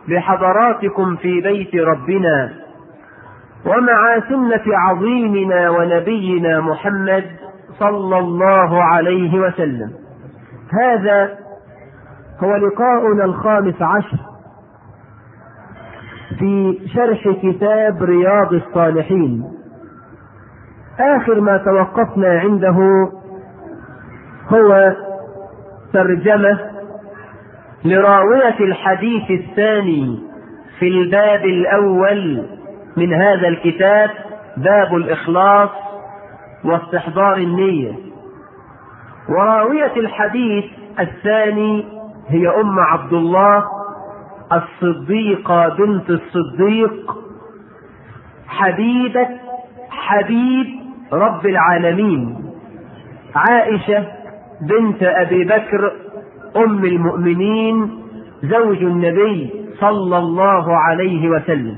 بحضراتكم في بيت ربنا ومع سنة عظيمنا ونبينا محمد صلى الله عليه وسلم هذا هو لقاؤنا الخامس عشر في شرح كتاب رياض الصالحين آخر ما توقفنا عنده هو ترجمة لراوية الحديث الثاني في الباب الأول من هذا الكتاب باب الإخلاص واستحضار النية وراوية الحديث الثاني هي أم عبد الله الصديقة بنت الصديق حبيبة حبيب رب العالمين عائشة بنت أبي بكر أم المؤمنين زوج النبي صلى الله عليه وسلم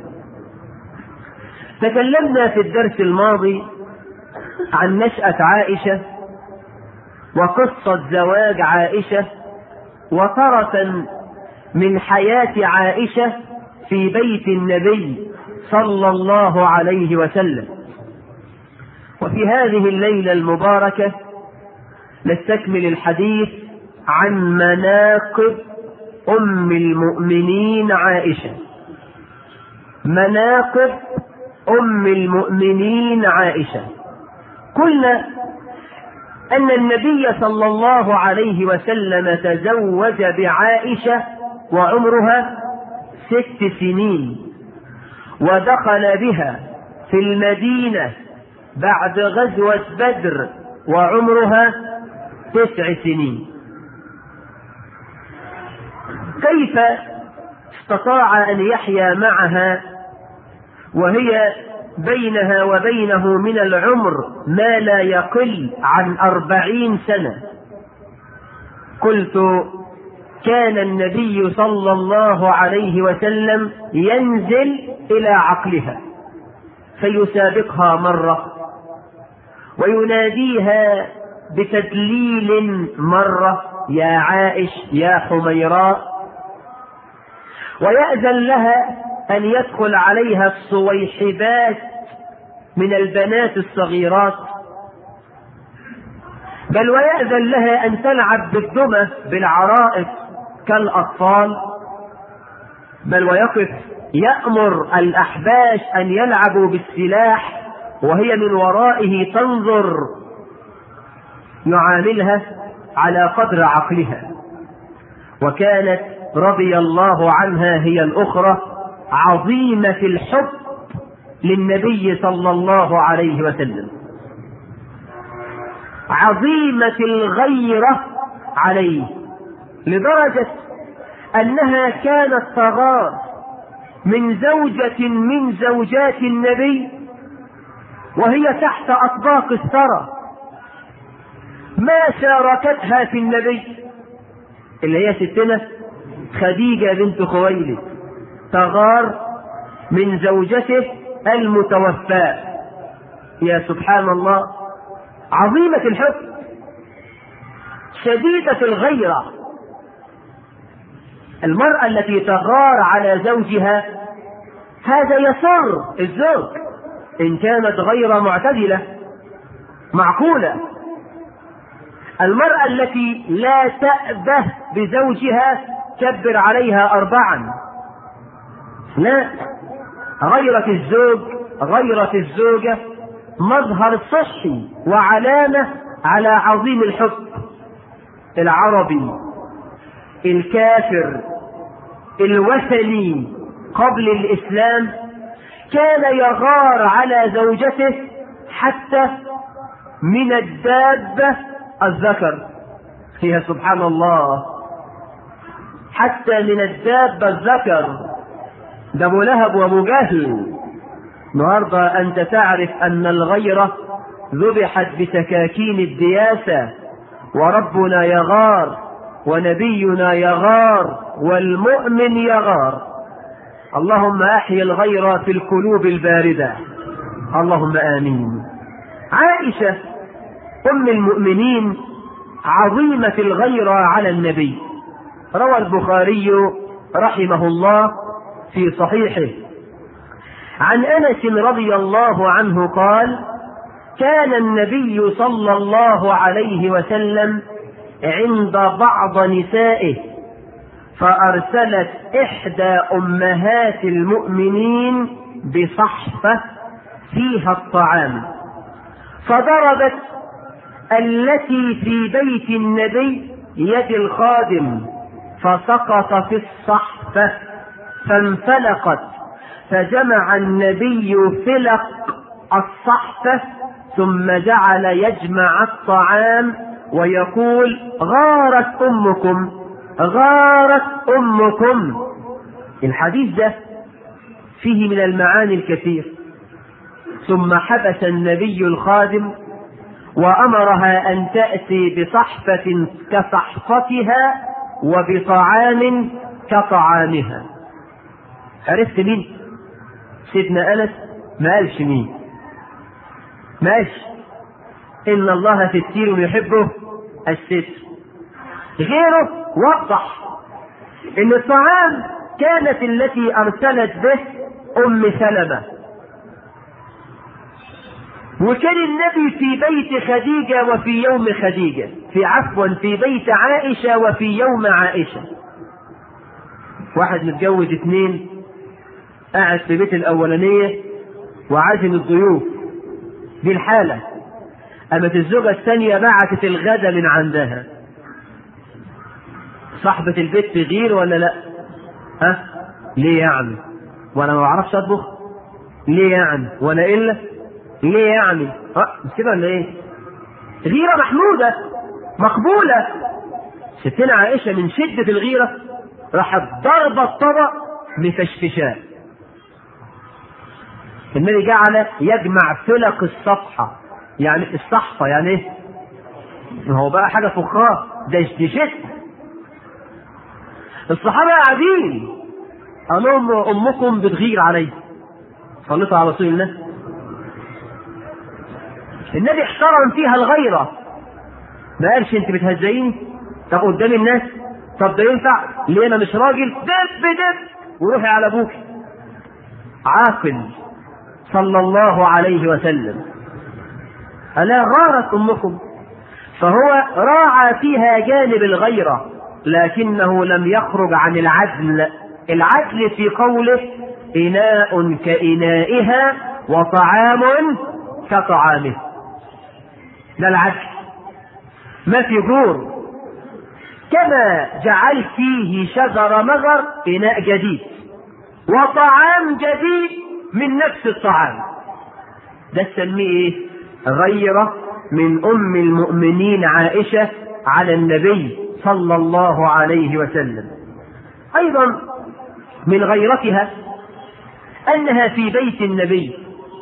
تكلمنا في الدرس الماضي عن نشأة عائشة وقصة زواج عائشة وترة من حياة عائشة في بيت النبي صلى الله عليه وسلم وفي هذه الليلة المباركة نستكمل الحديث عن مناقب أم المؤمنين عائشة مناقب أم المؤمنين عائشة قلنا أن النبي صلى الله عليه وسلم تزوج بعائشة وعمرها ست سنين ودخل بها في المدينة بعد غزوة بدر وعمرها تسع سنين كيف استطاع أن يحيا معها وهي بينها وبينه من العمر ما لا يقل عن أربعين سنة قلت كان النبي صلى الله عليه وسلم ينزل إلى عقلها فيسابقها مرة ويناديها بتدليل مرة يا عائش يا حميراء ويأذن لها أن يدخل عليها الصويحبات من البنات الصغيرات بل ويأذن لها أن تلعب بالدمى بالعرائس كالأطفال بل ويقف يأمر الأحباش أن يلعبوا بالسلاح وهي من ورائه تنظر يعاملها على قدر عقلها وكانت رضي الله عنها هي الأخرى عظيمة الحب للنبي صلى الله عليه وسلم عظيمة الغيرة عليه لدرجة أنها كانت تغار من زوجة من زوجات النبي وهي تحت أطباق الثرى ما شاركتها في النبي اللي هي ستنا خديجة بنت خويلد تغار من زوجته المتوفاة يا سبحان الله عظيمة الحب شديدة الغيرة المرأة التي تغار على زوجها هذا يسر الزوج إن كانت غير معتدلة معقولة المرأة التي لا تأبه بزوجها كبر عليها أربعا لا غيرة الزوج غيرة الزوجة مظهر صحي وعلامة على عظيم الحب العربي الكافر الوثني قبل الإسلام كان يغار على زوجته حتى من الدابة الذكر هي سبحان الله حتى من الدابة الذكر ده ابو لهب وابو جهل النهارده انت تعرف ان الغيره ذبحت بسكاكين الدياسه وربنا يغار ونبينا يغار والمؤمن يغار اللهم احي الغير في القلوب البارده اللهم امين عائشه ام المؤمنين عظيمه الغيره على النبي روى البخاري رحمه الله في صحيحه عن انس رضي الله عنه قال كان النبي صلى الله عليه وسلم عند بعض نسائه فارسلت احدى امهات المؤمنين بصحفه فيها الطعام فضربت التي في بيت النبي يد الخادم فسقط في الصحفه فانفلقت فجمع النبي فلق الصحفه ثم جعل يجمع الطعام ويقول غارت امكم غارت امكم الحديث ده فيه من المعاني الكثير ثم حبس النبي الخادم وامرها ان تاتي بصحفه كصحفتها وبطعام كطعامها عرفت مين سيدنا انس ما قالش مين ماشي ان الله ستير يحبه الستر غيره وضح ان الطعام كانت التي ارسلت به ام سلمه وكان النبي في بيت خديجة وفي يوم خديجة في عفوا في بيت عائشة وفي يوم عائشة واحد متجوز اثنين قاعد في بيت الأولانية وعازم الضيوف دي الحالة قامت الزوجة الثانية بعتت الغدا من عندها صاحبة البيت تغير ولا لا؟ ها؟ ليه يعني؟ وأنا ما بعرفش أطبخ؟ ليه يعني؟ وأنا إلا؟ ليه يعني؟ ها مش كده ولا ايه؟ غيرة محمودة مقبولة ستنا عائشة من شدة الغيرة راحت ضربة الطبق مفشفشاه النبي جعل يجمع فلق الصفحة يعني الصحفة يعني ايه؟ ما هو بقى حاجة فخار ده اشتشت الصحابة قاعدين قال لهم أمكم بتغير علي صليتوا على رسول الله النبي احترم فيها الغيرة ما قالش انت بتهزئيني طب قدام الناس طب ده ينفع ليه انا مش راجل دب دب وروحي على ابوك عاقل صلى الله عليه وسلم ألا غارت أمكم فهو راعى فيها جانب الغيرة لكنه لم يخرج عن العدل العدل في قوله إناء كإنائها وطعام كطعامه ده العدل ما في جور كما جعل فيه شجر مغر إناء جديد وطعام جديد من نفس الطعام ده تسميه ايه غيرة من أم المؤمنين عائشة على النبي صلى الله عليه وسلم أيضا من غيرتها أنها في بيت النبي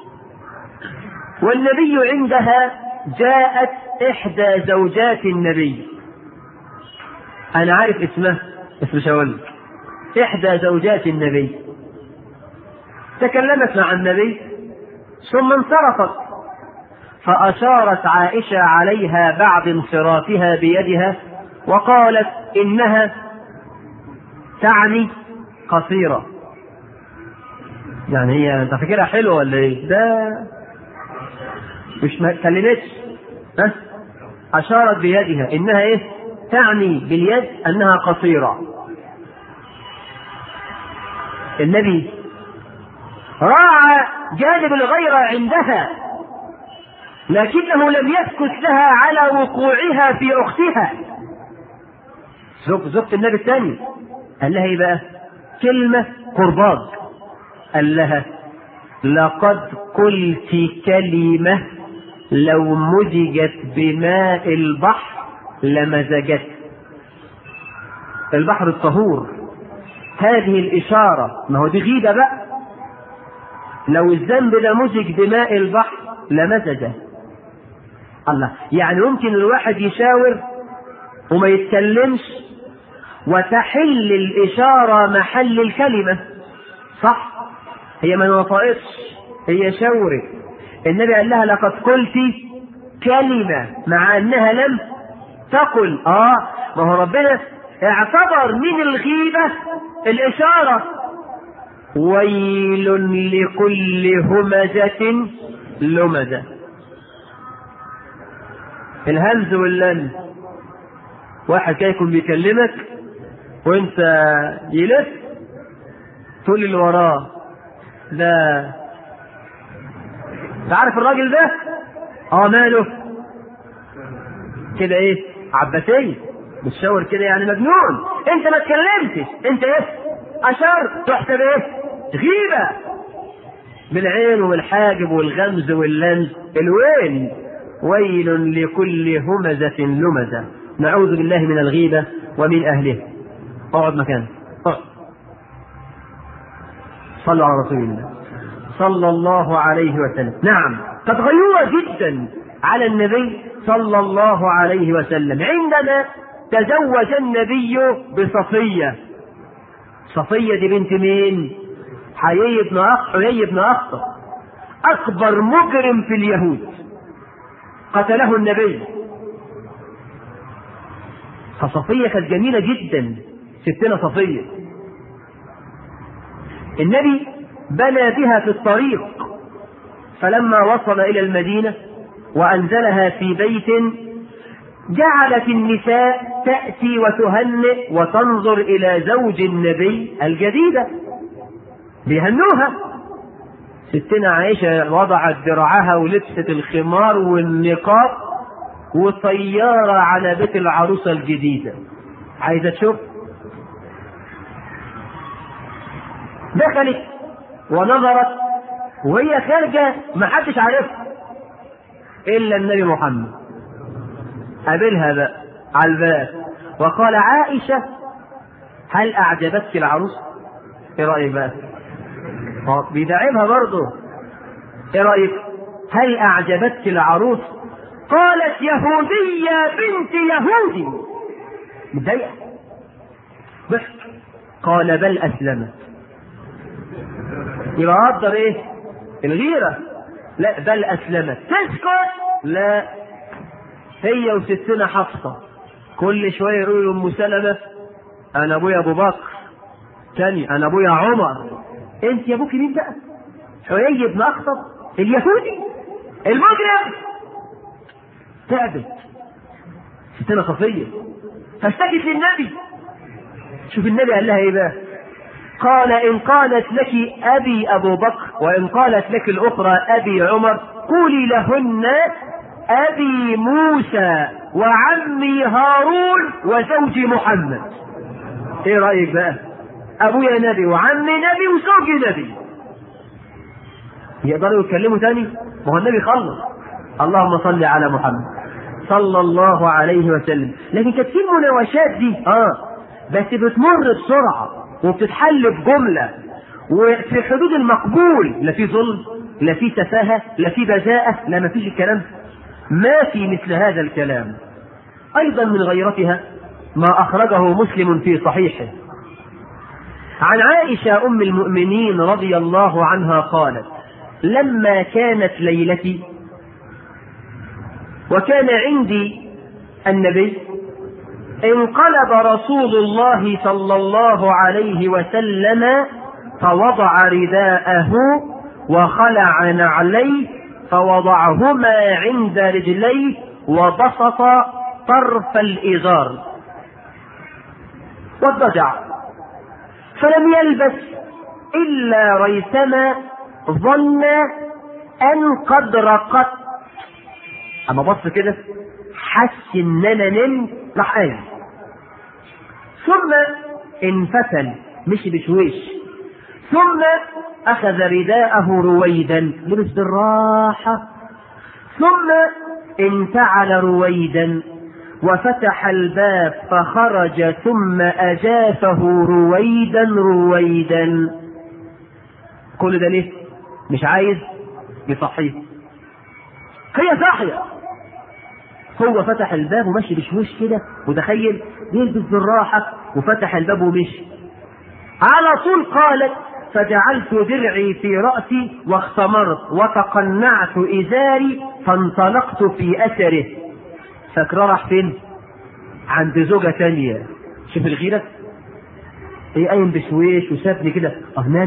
والنبي عندها جاءت إحدى زوجات النبي أنا عارف اسمها بس مش هقول إحدى زوجات النبي تكلمت مع النبي ثم انصرفت فأشارت عائشة عليها بعد انصرافها بيدها وقالت إنها تعني قصيرة يعني هي انت فاكرها حلوه ولا ايه؟ ده مش ما كلمتش ها؟ أشارت بيدها إنها إيه؟ تعني باليد أنها قصيرة. النبي راعى جانب الغيرة عندها لكنه لم يسكت لها على وقوعها في أختها زوج زوجة النبي الثاني قال لها ايه بقى؟ كلمة قرباج قال لها لقد قلت كلمة لو مزجت بماء البحر لمزجت البحر الطهور هذه الإشارة ما هو دي غيبة بقى لو الذنب ده مزج بماء البحر لمزجه الله يعني ممكن الواحد يشاور وما يتكلمش وتحل الإشارة محل الكلمة صح هي ما نطقتش هي شاورت النبي قال لها لقد قلت كلمة مع أنها لم تقل آه ما هو ربنا اعتبر من الغيبة الإشارة ويل لكل همزة لمزة الهمز واللمز واحد كده يكون بيكلمك وانت يلف تقول اللي وراه ده انت عارف الراجل ده اه ماله كده ايه عباسية بتشاور كده يعني مجنون انت ما اتكلمتش انت ايه اشر تحسب ايه غيبة بالعين والحاجب والغمز واللمز الوين ويل لكل همزة لمزة نعوذ بالله من الغيبة ومن أهله اقعد مكانك اقعد صلوا على رسول الله صلى الله عليه وسلم نعم قد غيروا جدا على النبي صلى الله عليه وسلم عندما تزوج النبي بصفية صفية دي بنت مين حيي بن أخ حيي بن أخطب أكبر مجرم في اليهود قتله النبي فصفية كانت جميلة جدا ستنا صفية النبي بنى بها في الطريق فلما وصل إلى المدينة وأنزلها في بيت جعلت النساء تأتي وتهنئ وتنظر إلى زوج النبي الجديدة بيهنوها ستنا عائشة وضعت درعها ولبست الخمار والنقاب وطيارة على بيت العروسة الجديدة عايزة تشوف دخلت ونظرت وهي خارجة ما حدش عارفها إلا النبي محمد قابلها بقى على الباب وقال عائشة هل أعجبتك العروس؟ إيه رأيك بقى؟ بيدعمها برضه إيه رأيك؟ هل أعجبتك العروس؟ قالت يهودية بنت يهودي متضايقة ضحك قال بل أسلمت يبقى قدر إيه؟ الغيرة لا بل أسلمت تسكت لا هي وستنا حفصة كل شوية يقولوا أم سلمة أنا أبويا أبو بكر تاني أنا أبويا عمر أنت يا أبوك مين بقى؟ حيي بن أخطب اليهودي المجرم تعبت ستنا صفية فاشتكت للنبي شوف النبي قال لها ايه بقى قال ان قالت لك ابي ابو بكر وان قالت لك الاخرى ابي عمر قولي لهن ابي موسى وعمي هارون وزوجي محمد ايه رايك بقى ابويا نبي وعمي نبي وزوجي نبي يقدروا يتكلموا تاني ما هو النبي خلص اللهم صل على محمد صلى الله عليه وسلم لكن كانت في المناوشات دي اه بس بتمر بسرعه وبتتحل بجمله وفي حدود المقبول لا في ظلم لا في سفاهه لا في بذاءه لا ما فيش الكلام ما في مثل هذا الكلام ايضا من غيرتها ما اخرجه مسلم في صحيحه عن عائشه ام المؤمنين رضي الله عنها قالت لما كانت ليلتي وكان عندي النبي انقلب رسول الله صلى الله عليه وسلم فوضع رداءه وخلع نعليه فوضعهما عند رجليه وبسط طرف الإزار واضطجع فلم يلبس إلا ريثما ظن أن قد رقت اما بص كده حس ان انا نمت راح قايم ثم انفتل مشي بشويش ثم اخذ رداءه رويدا لبس بالراحه ثم انتعل رويدا وفتح الباب فخرج ثم اجافه رويدا رويدا كل ده ليه مش عايز يصحيه هي صاحيه هو فتح الباب ومشي بشويش كده وتخيل يلبس بالراحة وفتح الباب ومشي على طول قالت فجعلت درعي في رأسي واختمرت وتقنعت إزاري فانطلقت في أثره فاكره راح فين؟ عند زوجة تانية شوف الغيرة ايه قايم بشويش وسابني كده اه نامت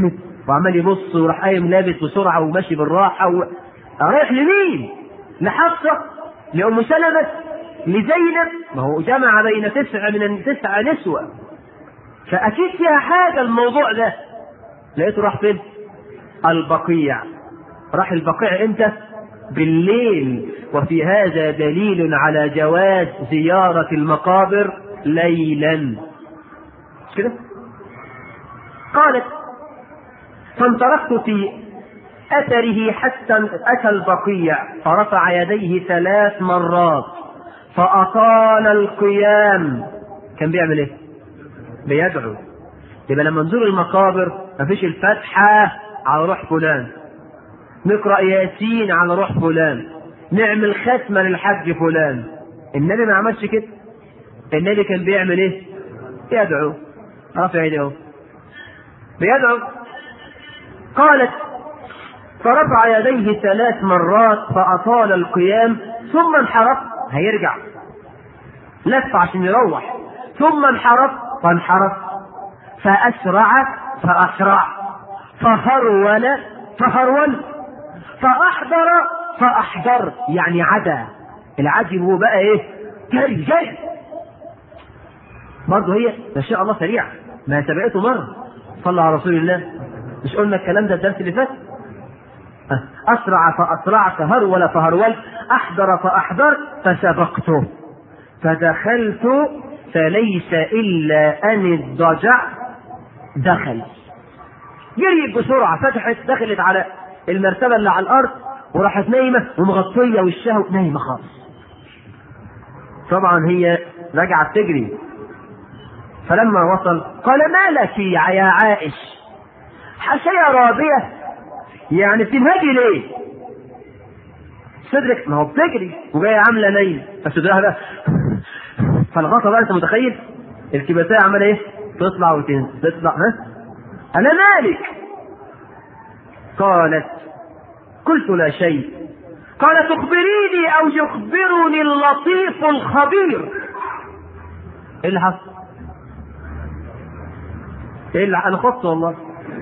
وعمال يبص وراح قايم لابس بسرعه وماشي بالراحه و... رايح لمين؟ لحفصه لام سلمه لزينب ما هو جمع بين تسع من التسع نسوه فاكيد فيها حاجه الموضوع ده لقيته راح فين؟ البقيع راح البقيع امتى؟ بالليل وفي هذا دليل على جواز زيارة المقابر ليلا مش كده؟ قالت فانطلقت في أثره حتى أتى البقيع فرفع يديه ثلاث مرات فأطال القيام كان بيعمل ايه؟ بيدعو يبقى لما نزور المقابر مفيش الفاتحة على روح فلان نقرأ ياسين على روح فلان نعمل ختمة للحج فلان النبي ما عملش كده النبي كان بيعمل ايه؟ يدعو رافع يده بيدعو قالت فرفع يديه ثلاث مرات فأطال القيام ثم انحرف هيرجع لف عشان يروح ثم انحرف فانحرف فأسرع فأسرع فهرول فهرول فأحضر فأحضر يعني عدا العجل هو بقى ايه جري جري برضه هي ما شاء الله سريعة ما سبقته مرة صلى على رسول الله مش قلنا الكلام ده الدرس اللي فات أسرع فأسرعت هرول فهرول أحضر فأحضر فسبقته فدخلت فليس إلا أن الضجع دخل جريت بسرعة فتحت دخلت على المرتبة اللي على الأرض وراحت نايمة ومغطية وشها نايمة خالص طبعا هي رجعت تجري فلما وصل قال ما لك يا عائش حشية رابية يعني بتنهجي ليه صدرك ما هو بتجري وجاية عاملة نايم فصدرها بقى فالغطا بقى انت متخيل الكباسية عمالة ايه تطلع وتنزل تطلع ها انا مالك قالت قلت لا شيء قال تخبريني او يخبرني اللطيف الخبير ايه اللي حصل ايه اللي انا خفت والله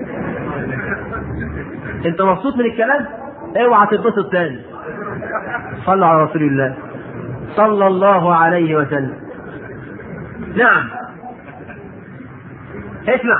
انت مبسوط من الكلام اوعى تتبسط تاني صلى على رسول الله صلى الله عليه وسلم نعم اسمع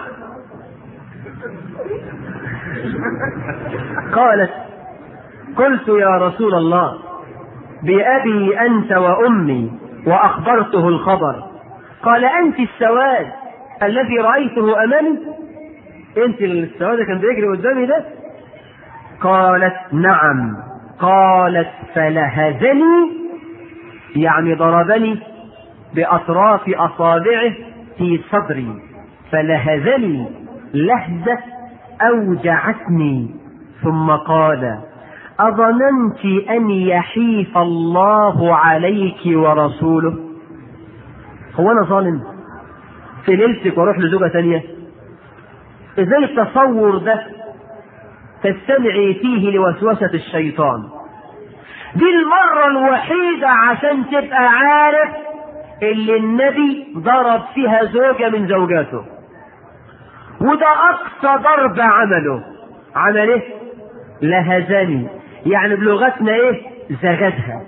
قالت قلت يا رسول الله بأبي أنت وأمي وأخبرته الخبر قال أنت السواد الذي رأيته أمامي أنت السواد كان بيجري قدامي ده قالت نعم قالت فلهزني يعني ضربني بأطراف أصابعه في صدري فلهزني لهزة أوجعتني ثم قال أظننت أن يحيف الله عليك ورسوله هو أنا ظالم في ليلتك واروح لزوجة ثانية ازاي التصور ده تستمعي فيه لوسوسة الشيطان دي المرة الوحيدة عشان تبقى عارف اللي النبي ضرب فيها زوجة من زوجاته وده أقصى ضرب عمله عمل ايه؟ لهزني يعني بلغتنا ايه؟ زغدها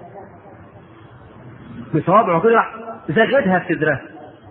بصوابعه كده زغدها في صدرها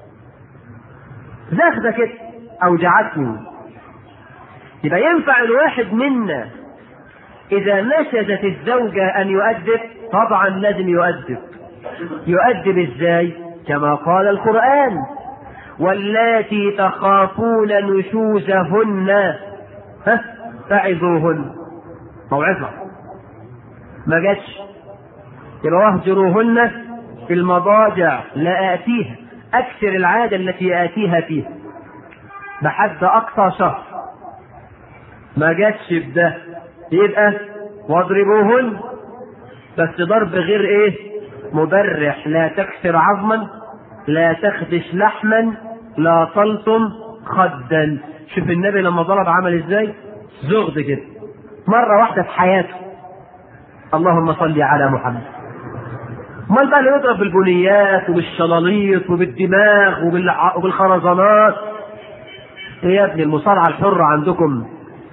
زغدة كده أوجعتني يبقى ينفع الواحد منا إذا نشزت الزوجة أن يؤدب طبعا لازم يؤدب يؤدب إزاي كما قال القرآن واللاتي تخافون نشوزهن ها فعظوهن موعظة ما جاتش يبقى واهجروهن في المضاجع لا آتيها أكثر العادة التي آتيها فيها بحد أقصى شهر ما جاتش بده يبقى واضربوهن بس ضرب غير ايه مبرح لا تكسر عظما لا تخدش لحما لا تلطم خدا شوف النبي لما ضرب عمل ازاي زغد كده مرة واحدة في حياته اللهم صل على محمد امال بقى اللي يضرب بالبنيات وبالشلاليط وبالدماغ وبالخرزانات ايه يا ابني المصارعة الحرة عندكم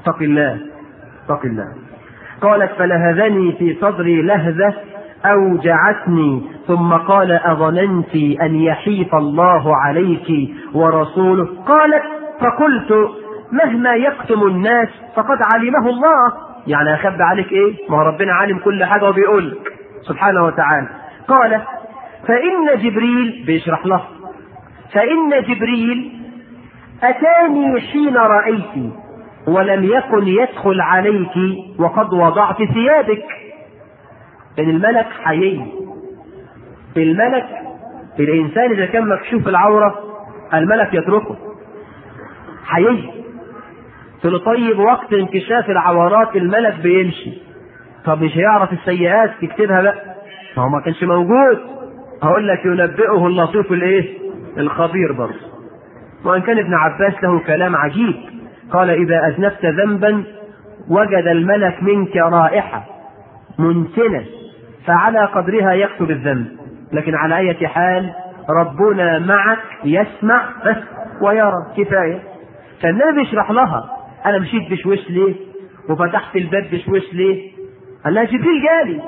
اتق الله اتق الله قالت فلهذني في صدري لهذة أوجعتني ثم قال أظننت أن يحيف الله عليك ورسوله قالت فقلت مهما يكتم الناس فقد علمه الله يعني أخبي عليك إيه ما هو ربنا عالم كل حاجة وبيقول لك سبحانه وتعالى قال فإن جبريل بيشرح له فإن جبريل أتاني حين رأيت ولم يكن يدخل عليك وقد وضعت ثيابك إن الملك حيي الملك الإنسان إذا كان مكشوف العورة الملك يتركه حيي في طيب وقت انكشاف العورات الملك بيمشي طب مش هيعرف السيئات يكتبها بقى ما هو ما كانش موجود هقول لك ينبئه اللطيف الايه الخبير برضه وان كان ابن عباس له كلام عجيب قال اذا اذنبت ذنبا وجد الملك منك رائحه منتنه فعلى قدرها يكتب الذنب لكن على اية حال ربنا معك يسمع بس ويرى كفاية فالنبي بيشرح لها انا مشيت بشويش ليه وفتحت الباب بشويش ليه قال لها جبريل جالي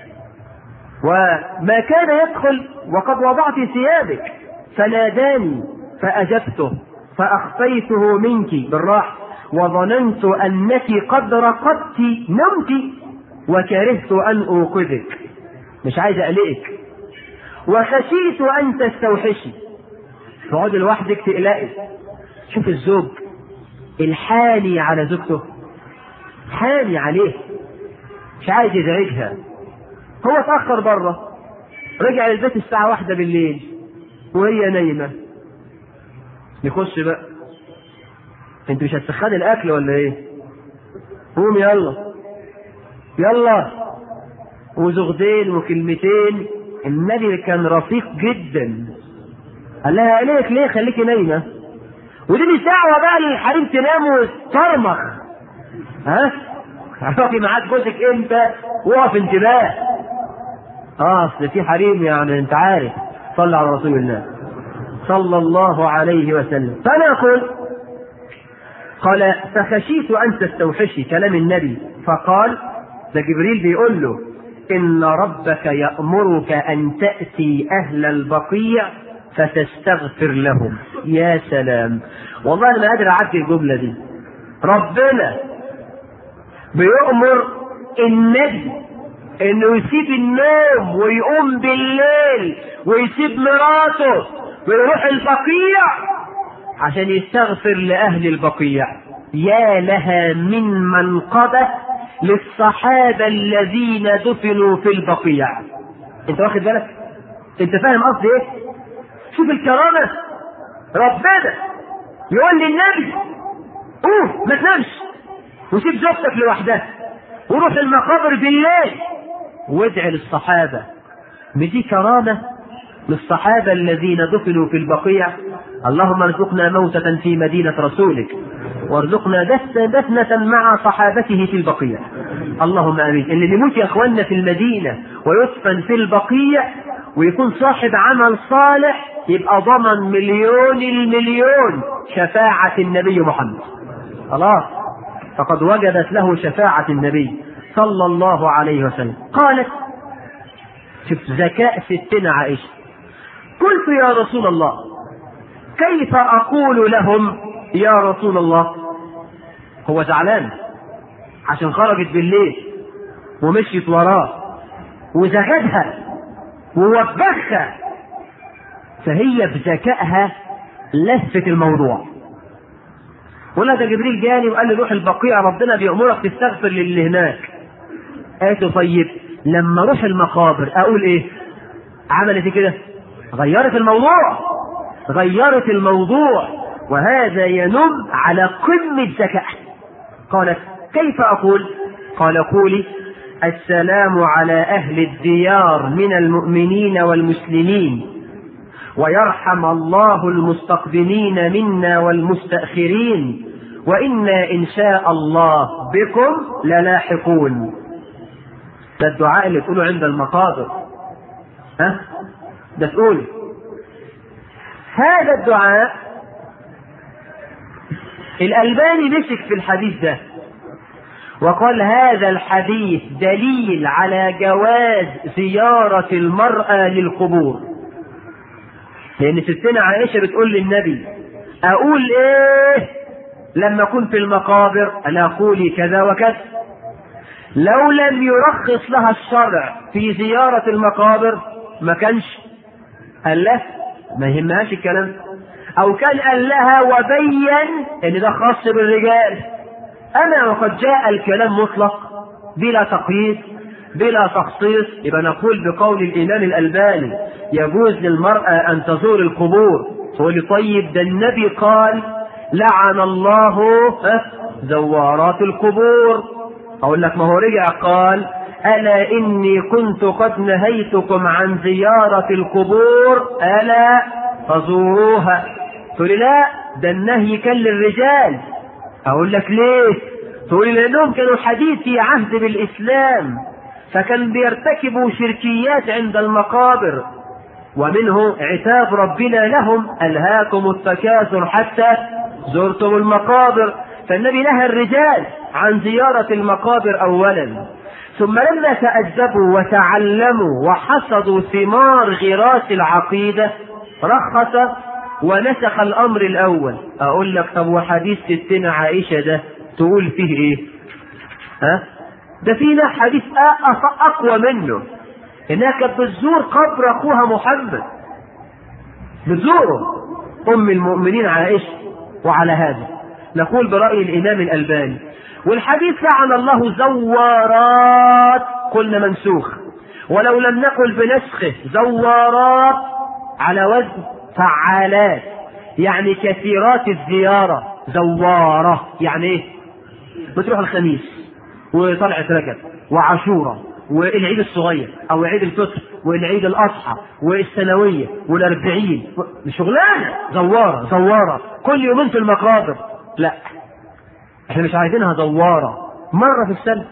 وما كان يدخل وقد وضعت ثيابك فناداني فأجبته فأخفيته منك بالراحة وظننت أنك قد رقدت نمت وكرهت أن أوقظك مش عايز أقلقك وخشيت أن تستوحشي تقعدي لوحدك تقلقي شوف الزوج الحالي على زوجته حالي عليه مش عايز يزعجها هو اتأخر بره رجع البيت الساعة واحدة بالليل وهي نايمة يخش بقى انت مش هتسخن الاكل ولا ايه قوم يلا يلا وزغدين وكلمتين النبي كان رفيق جدا قال لها عليك ليه خليكي نايمه ودي مش دعوه بقى للحريم تنام وترمخ ها هتقفي معاك جوزك امتى وقف انتباه اه اصل في حريم يعني انت عارف صلى على رسول الله صلى الله عليه وسلم فنقول قال فخشيت ان تستوحشي كلام النبي فقال ده جبريل بيقول له ان ربك يامرك ان تاتي اهل البقيع فتستغفر لهم يا سلام والله انا ما قادر اعدي الجمله دي ربنا بيؤمر النبي انه يسيب النوم ويقوم بالليل ويسيب مراته ويروح البقيع عشان يستغفر لاهل البقيع يا لها من منقبه للصحابه الذين دفنوا في البقيع انت واخد بالك انت فاهم قصدي ايه شوف الكرامه ربنا يقول للنبي قوم ما تنامش وسيب زوجتك لوحدها وروح المقابر بالليل وادعي للصحابة بدي كرامة للصحابة الذين دفنوا في البقيع اللهم ارزقنا موتة في مدينة رسولك وارزقنا دفنة مع صحابته في البقيع اللهم امين اللي يموت يا اخواننا في المدينة ويدفن في البقيع ويكون صاحب عمل صالح يبقى ضمن مليون المليون شفاعة النبي محمد خلاص فقد وجدت له شفاعة النبي صلى الله عليه وسلم قالت شوف ذكاء ستنا عائشة قلت يا رسول الله كيف أقول لهم يا رسول الله هو زعلان عشان خرجت بالليل ومشيت وراه وزغدها ووبخها فهي بذكائها لفت الموضوع ولا ده جبريل جاني وقال لي روح البقيع ربنا بيأمرك تستغفر للي هناك قالت له طيب لما اروح المقابر اقول ايه عملت كده غيرت الموضوع غيرت الموضوع وهذا ينم على قمة ذكاء قالت كيف أقول قال قولي السلام على أهل الديار من المؤمنين والمسلمين ويرحم الله المستقدمين منا والمستأخرين وإنا إن شاء الله بكم للاحقون ده الدعاء اللي تقوله عند المقابر ها ده تقول هذا الدعاء الألباني مسك في الحديث ده وقال هذا الحديث دليل على جواز زيارة المرأة للقبور لأن ستنا عائشة بتقول للنبي أقول إيه لما أكون في المقابر أنا أقولي كذا وكذا لو لم يرخص لها الشرع في زيارة المقابر ما كانش قال له ما يهمهاش الكلام أو كان قال لها وبين إن ده خاص بالرجال أما وقد جاء الكلام مطلق بلا تقييد بلا تخصيص يبقى نقول بقول الإمام الألباني يجوز للمرأة أن تزور القبور تقول لي طيب ده النبي قال لعن الله زوارات القبور أقول لك ما هو رجع قال ألا إني كنت قد نهيتكم عن زيارة القبور ألا فزوروها تقول لي لا ده النهي كان للرجال أقول لك ليه تقول لي لأنهم كانوا حديثي عهد بالإسلام فكان بيرتكبوا شركيات عند المقابر ومنه عتاب ربنا لهم ألهاكم التكاثر حتى زرتم المقابر فالنبي نهى الرجال عن زيارة المقابر أولا ثم لما تأدبوا وتعلموا وحصدوا ثمار غراس العقيدة رخص ونسخ الأمر الأول أقول لك طب وحديث ستنا عائشة ده تقول فيه إيه؟ ها؟ ده فينا حديث أقوى منه إنها كانت بتزور قبر أخوها محمد بتزوره أم المؤمنين عائشة وعلى هذا نقول برأي الإمام الألباني والحديث لعن الله زوارات قلنا منسوخ ولو لم نقل بنسخه زوارات على وزن فعالات يعني كثيرات الزيارة زوارة يعني ايه بتروح الخميس وطلعة رجب وعاشورة والعيد الصغير او عيد الفطر والعيد الاضحى والسنويه والاربعين شغلانه زواره زواره كل يومين في المقابر لا احنا مش عايزينها زواره مره في السنه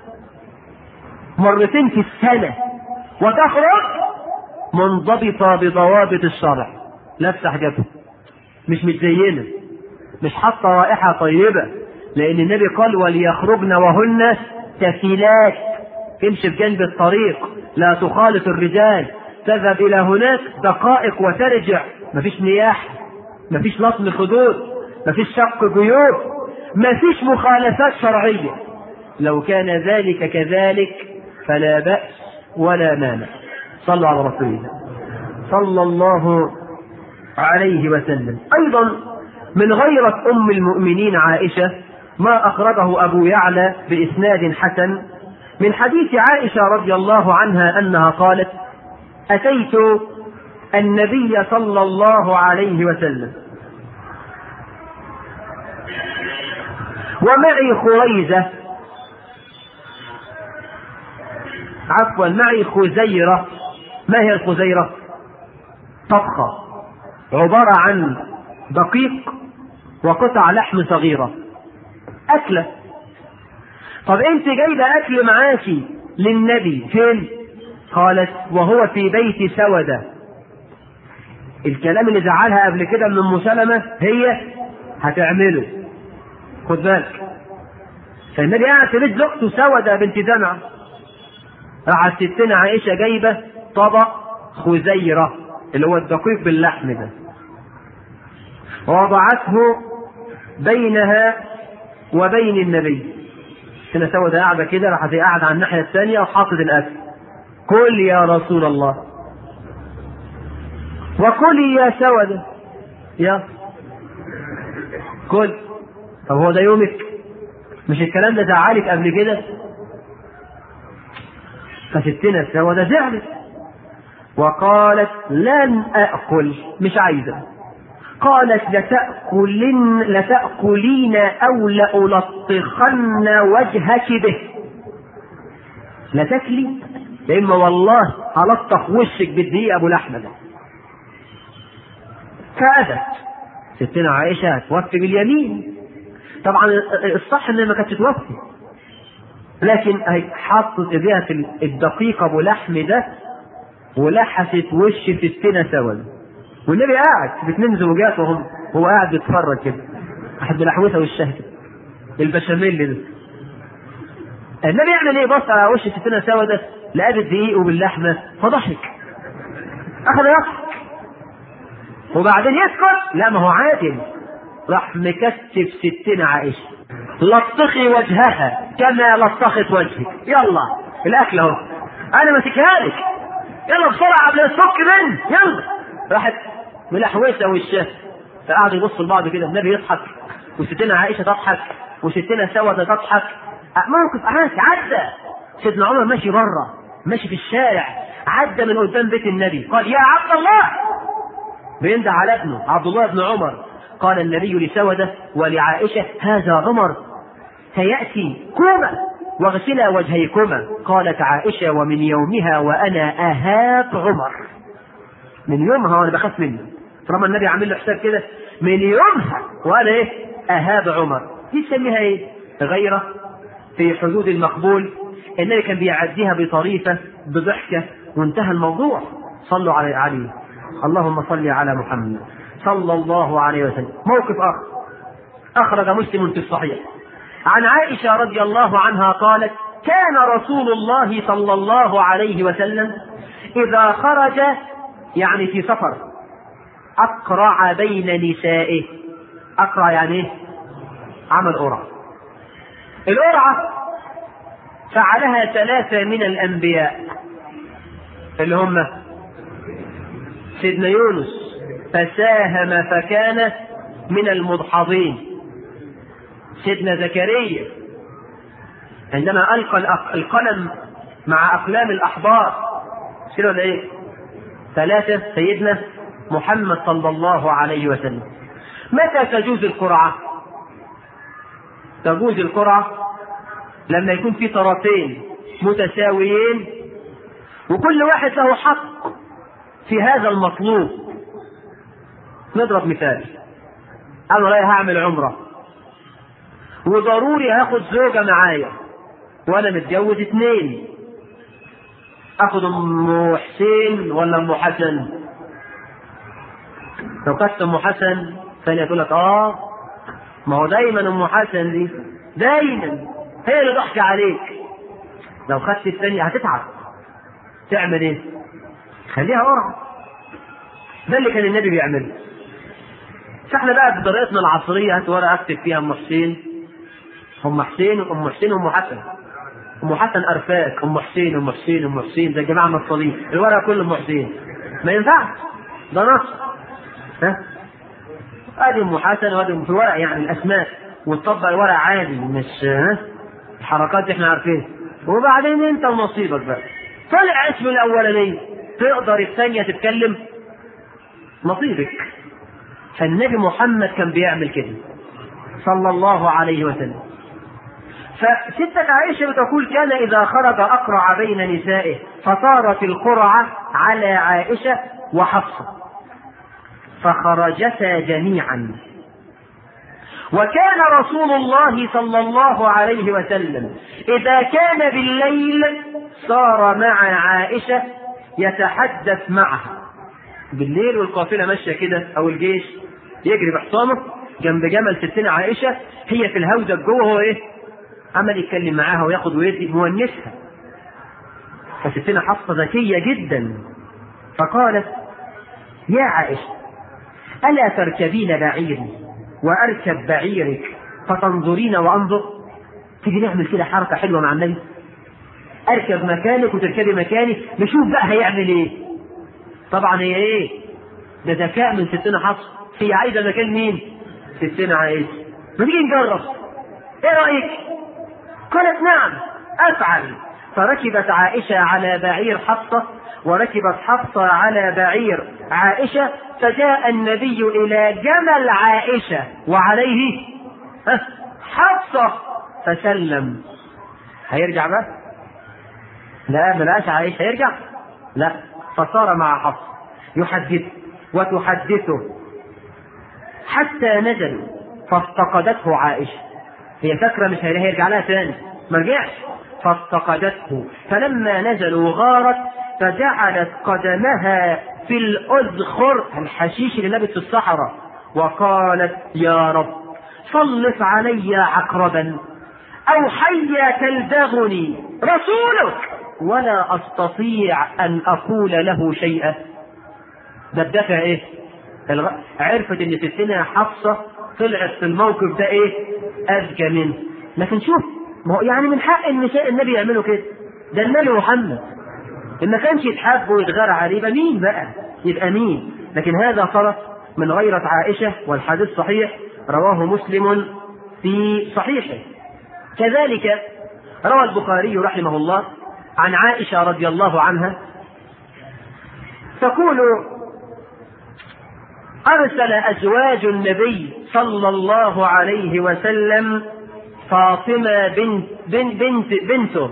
مرتين في السنه وتخرج منضبطه بضوابط الشرع لابسه حجابها مش متزينه مش حاطه رائحه طيبه لان النبي قال وليخرجن وهن تفيلات تمشي بجنب الطريق لا تخالط الرجال تذهب الى هناك دقائق وترجع مفيش نياح مفيش لطم خدود مفيش شق جيوب مفيش مخالفات شرعية لو كان ذلك كذلك فلا بأس ولا مانع صلوا على رسول الله صلى الله عليه وسلم أيضا من غيرة أم المؤمنين عائشة ما أخرجه أبو يعلى بإسناد حسن من حديث عائشة رضي الله عنها أنها قالت أتيت النبي صلى الله عليه وسلم ومعي خريزة عفوا معي خزيرة ما هي الخزيرة؟ طبخة عبارة عن دقيق وقطع لحم صغيرة أكلة طب أنت جايبة أكل معاكي للنبي فين؟ قالت وهو في بيت سودة الكلام اللي زعلها قبل كده من ام سلمة هي هتعمله خد بالك فالنبي قاعد في بيت زوجته سودة بنت زمعة راحت ستنا عائشة جايبة طبق خزيرة اللي هو الدقيق باللحم ده ووضعته بينها وبين النبي سنة سودة قاعدة كده راحت قاعدة على الناحية الثانية وحاطط الأكل كل يا رسول الله وكلي يا سودة يا كل طب هو ده يومك مش الكلام ده زعلك قبل كده فستنا السودة زعلت وقالت لن أكل مش عايزة قالت لتأكلن لتأكلين أو لألطخن وجهك به لتاكلي يا إما والله هلطخ وشك بالدقيقة أبو لحمة ده فأبت ستنا عائشة هتوفي باليمين طبعا الصح انها ما كانتش توفي لكن هي حطت ايديها في الدقيق ابو لحم ده ولحست وش ستنا سود والنبي قاعد باثنين زوجات وهم هو قاعد بيتفرج كده واحد بلحوسه وشها كده البشاميل ده النبي يعمل ايه بص على وش ستنا سودة لقى بالدقيق وباللحمة فضحك أخذ يضحك وبعدين يسكت لا ما هو عادل راح مكتف ستنا عائشة لطخي وجهها كما لطخت وجهك يلا الأكل أهو أنا ماسكها لك يلا بسرعة قبل السك من يلا راحت ملحوسة وشها فقعدوا يبصوا لبعض كده النبي يضحك وستنا عائشة تضحك وستنا سودة تضحك موقف عادي عدى سيدنا عمر ماشي بره ماشي في الشارع عدى من قدام بيت النبي قال يا عبد الله بينده على ابنه عبد الله بن عمر قال النبي لسودة ولعائشة هذا عمر سيأتي كوما واغسلا وجهيكما قالت عائشة ومن يومها وأنا أهاب عمر من يومها وأنا بخاف منه طالما النبي عامل له حساب كده من يومها وأنا إيه أهاب عمر دي تسميها إيه غيرة في حدود المقبول النبي كان بيعديها بطريفة بضحكة وانتهى الموضوع صلوا على علي اللهم صل على محمد صلى الله عليه وسلم موقف آخر أخرج مسلم في الصحيح عن عائشة رضي الله عنها قالت كان رسول الله صلى الله عليه وسلم إذا خرج يعني في سفر أقرع بين نسائه أقرع يعني إيه؟ عمل قرعة القرعة فعلها ثلاثة من الأنبياء اللي هم سيدنا يونس فساهم فكان من المدحضين سيدنا زكريا عندما ألقى القلم مع أقلام الأحبار كده ولا إيه؟ ثلاثة سيدنا محمد صلى الله عليه وسلم متى تجوز القرعة؟ تجوز القرعة لما يكون في طرفين متساويين وكل واحد له حق في هذا المطلوب نضرب مثال انا رايح اعمل عمره وضروري هاخد زوجة معايا وانا متجوز اتنين اخد ام حسين ولا ام حسن لو كانت ام حسن ثانية تقول لك اه ما هو دايما ام حسن دي دايما هي اللي ضحك عليك لو خدت الثانية هتتعب تعمل ايه؟ خليها قرعة ده اللي كان النبي بيعمله فاحنا بقى بطريقتنا العصرية هات ورقة اكتب فيها ام حسين ام حسين ام حسين ام حسن ام حسن ارفاك ام حسين ام حسين ام حسين زي الجماعة النصابين الورقة كله ام حسين ما ينفعش ده نص ها ادي ام حسن وادي في الورق يعني الاسماء وتطبق الورق عادي مش ها الحركات دي احنا عارفين وبعدين انت ونصيبك بقى طلع اسم الاولاني تقدر الثانيه تتكلم نصيبك فالنبي محمد كان بيعمل كده صلى الله عليه وسلم فستة عائشة بتقول كان إذا خرج أقرع بين نسائه فصارت القرعة على عائشة وحفصة فخرجتا جميعا وكان رسول الله صلى الله عليه وسلم إذا كان بالليل صار مع عائشة يتحدث معها بالليل والقافلة ماشية كده أو الجيش يجري بحصانه جنب جمل ستنا عائشة هي في الهودة جوه هو إيه؟ عمل يتكلم معاها وياخد ويدي مونسها فستنا حفصة ذكية جدا فقالت يا عائشة ألا تركبين بعيري وأركب بعيرك فتنظرين وأنظر تيجي نعمل كده حركة حلوة مع النبي أركب مكانك وتركبي مكاني نشوف بقى هيعمل إيه طبعا هي إيه ده ذكاء من ستنا حفصة هي عايزة مكان مين ستنا عائشة ما تيجي نجرب إيه رأيك قالت نعم أفعل فركبت عائشة على بعير حفصة وركبت حفصة على بعير عائشة فجاء النبي إلى جمل عائشة وعليه حفصة فسلم هيرجع بقى؟ لا ملاش عائشة هيرجع؟ لا فصار مع حفصة يحدث وتحدثه حتى نزلوا فافتقدته عائشة هي فاكرة مش هيرجع لها تاني ما رجعش فافتقدته فلما نزلوا غارت فجعلت قدمها في الأذخر الحشيش اللي لابس في الصحراء وقالت يا رب صلف علي عقربا أو حيا تلدغني رسولك ولا أستطيع أن أقول له شيئا ده الدافع إيه؟ الغ... عرفت إن ستنا حفصة طلعت في الموقف ده إيه؟ أذكى منه لكن شوف ما هو يعني من حق النساء النبي يعملوا كده ده النبي محمد إن ما كانش يتحب ويتغار عليه يبقى مين بقى؟ يبقى مين؟ لكن هذا طرف من غيرة عائشة والحديث صحيح رواه مسلم في صحيحه كذلك روى البخاري رحمه الله عن عائشة رضي الله عنها تقول أرسل أزواج النبي صلى الله عليه وسلم فاطمة بنت بنت بنت بنته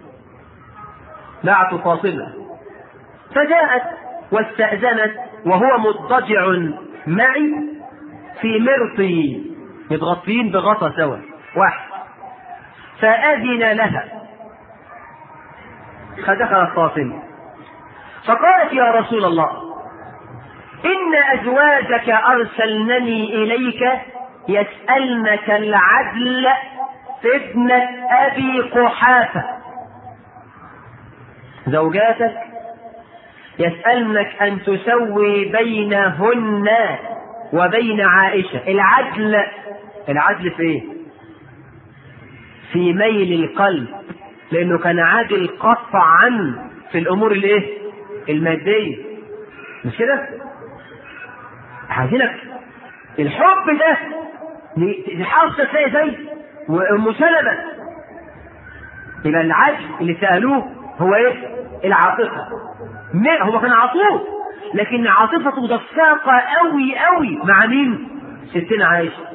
بعت فاطمة فجاءت واستأذنت وهو مضطجع معي في مرطي متغطين بغطا سوا واحد فأذن لها فدخلت فاطمة فقالت يا رسول الله إن أزواجك أرسلنني إليك يسألنك العدل في ابنة أبي قحافة زوجاتك يسألنك أن تسوي بينهن وبين عائشة العدل العدل في ايه؟ في ميل القلب لأنه كان عادل قطعا في الأمور الايه؟ المادية مش كده؟ عايزينك الحب ده حافظة تلاقي زي وأم سلمة يبقى العدل اللي سألوه هو ايه؟ العاطفة هو كان عطوف لكن عاطفته دقاقة قوي قوي مع مين؟ ستنا عائشة.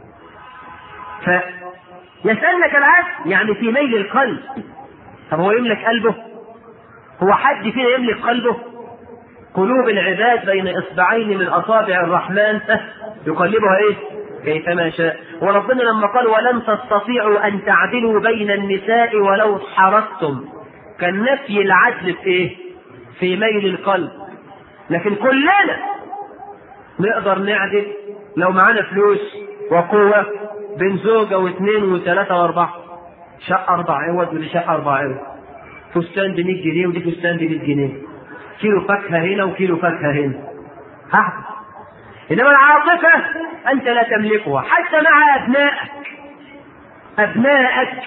فيسألك العدل يعني في ميل القلب. طب هو يملك قلبه؟ هو حد فينا يملك قلبه؟ قلوب العباد بين اصبعين من اصابع الرحمن يقلبها ايه؟ كيفما شاء وربنا لما قال ولن تستطيعوا ان تعدلوا بين النساء ولو حرصتم كان نفي العدل في ايه؟ في ميل القلب لكن كلنا نقدر نعدل لو معانا فلوس وقوة بين زوجة واثنين وثلاثة وأربعة شقة أربع عوض ودي شقة أربع عوض فستان ب 100 جنيه ودي فستان ب 100 جنيه كيلو فاكهة هنا وكيلو فاكهة هنا ها إنما العاطفة أنت لا تملكها حتى مع أبنائك أبنائك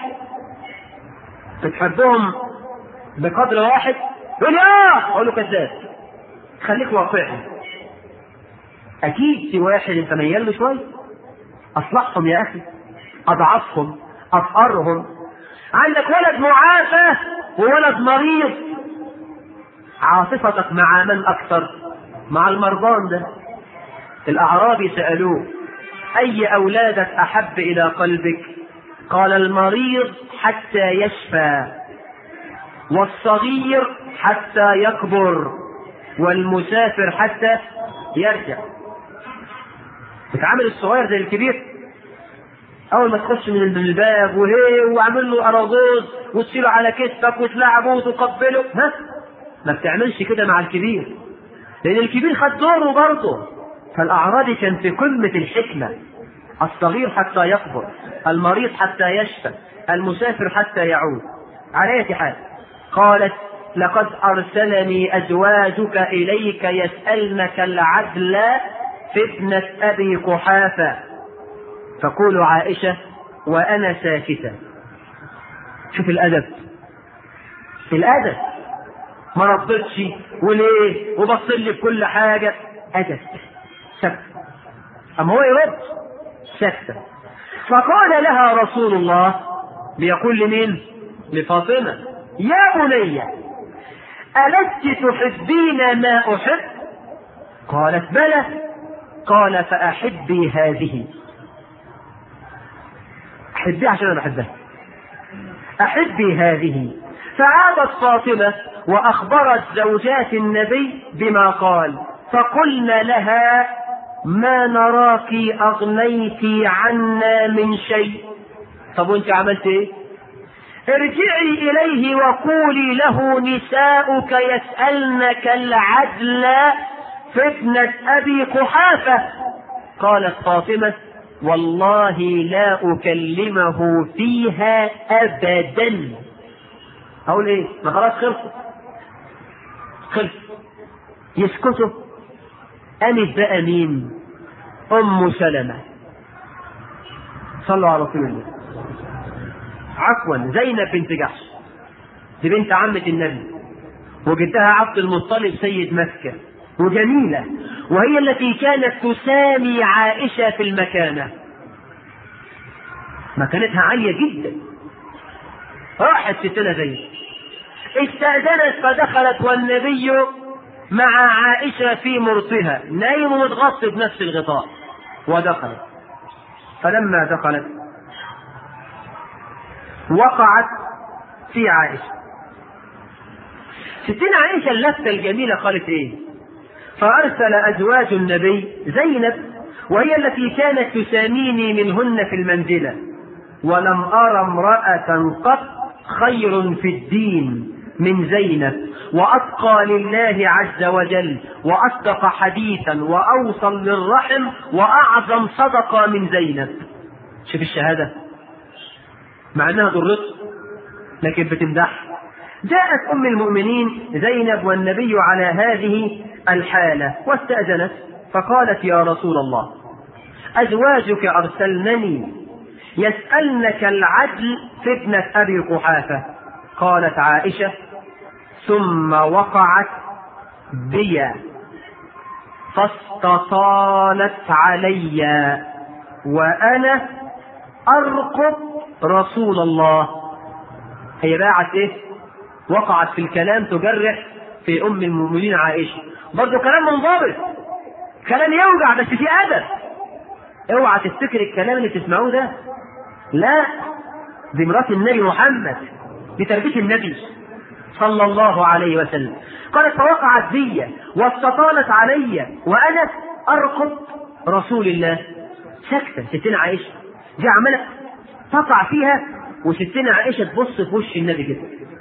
بتحبهم بقدر واحد يقول لي اه اقول له كذاب خليك واقعي اكيد في واحد انت ميال له شويه اصلحهم يا اخي اضعفهم افقرهم عندك ولد معافى وولد مريض عاطفتك مع من اكثر مع المرضان ده الاعرابي سالوه اي اولادك احب الى قلبك قال المريض حتى يشفى والصغير حتى يكبر والمسافر حتى يرجع بتعامل الصغير زي الكبير اول ما تخش من الباب وهي وعامل له اراجوز وتشيله على كتفك وتلعبه وتقبله ها ما بتعملش كده مع الكبير لان الكبير خد دوره برضه فالاعرابي كان في قمه الحكمه الصغير حتى يكبر المريض حتى يشفى المسافر حتى يعود على اية حال قالت لقد أرسلني أزواجك إليك يسألنك العدل في ابنة أبي قحافة تقول عائشة وأنا ساكتة شوف الأدب الأدب ما ردتش وليه وبص لي بكل حاجة أدب سكت أما هو يرد سكتة فقال لها رسول الله بيقول لمين؟ لفاطمة يا بني ألست تحبين ما أحب؟ قالت بلى قال فأحبي هذه أحبي عشان أنا بحبها أحبي هذه فعادت فاطمة وأخبرت زوجات النبي بما قال فقلن لها ما نراك أغنيت عنا من شيء طب وانت عملت ايه ارجعي إليه وقولي له نساؤك يسألنك العدل في ابنة أبي قحافة قالت فاطمة والله لا أكلمه فيها أبدا أقول إيه؟ ما خلاص خلص خلص يسكتوا قامت بقى مين؟ أم سلمة صلوا على رسول الله عفوا زينب بنت جحش دي بنت عمة النبي وجدها عبد المطلب سيد مكة وجميلة وهي التي كانت تسامي عائشة في المكانة مكانتها عالية جدا راحت ستنا زينب استأذنت فدخلت والنبي مع عائشة في مرطها نايم ومتغطي بنفس الغطاء ودخلت فلما دخلت وقعت في عائشة ستين عائشة اللفتة الجميلة قالت ايه فأرسل أزواج النبي زينب وهي التي كانت تساميني منهن في المنزلة ولم أرى امرأة قط خير في الدين من زينب وأتقى لله عز وجل وأصدق حديثا وأوصل للرحم وأعظم صدقة من زينب شوف الشهادة مع أنها ضرته لكن بتمدح جاءت أم المؤمنين زينب والنبي على هذه الحالة واستأذنت فقالت يا رسول الله أزواجك أرسلنني يسألنك العدل في ابنة أبي قحافة قالت عائشة ثم وقعت بي فاستطالت علي وأنا أرقب رسول الله هي باعت إيه؟ وقعت في الكلام تجرح في أم المؤمنين عائشة برضه كلام منضبط كلام يوجع بس في أدب اوعى تفتكر الكلام اللي تسمعوه ده لا دي مرات النبي محمد دي تربية النبي صلى الله عليه وسلم قالت فوقعت بي واستطالت علي وانا ارقب رسول الله ساكته ستنا عائشه دي عماله تقع فيها وستنا عائشه تبص في وش النبي كده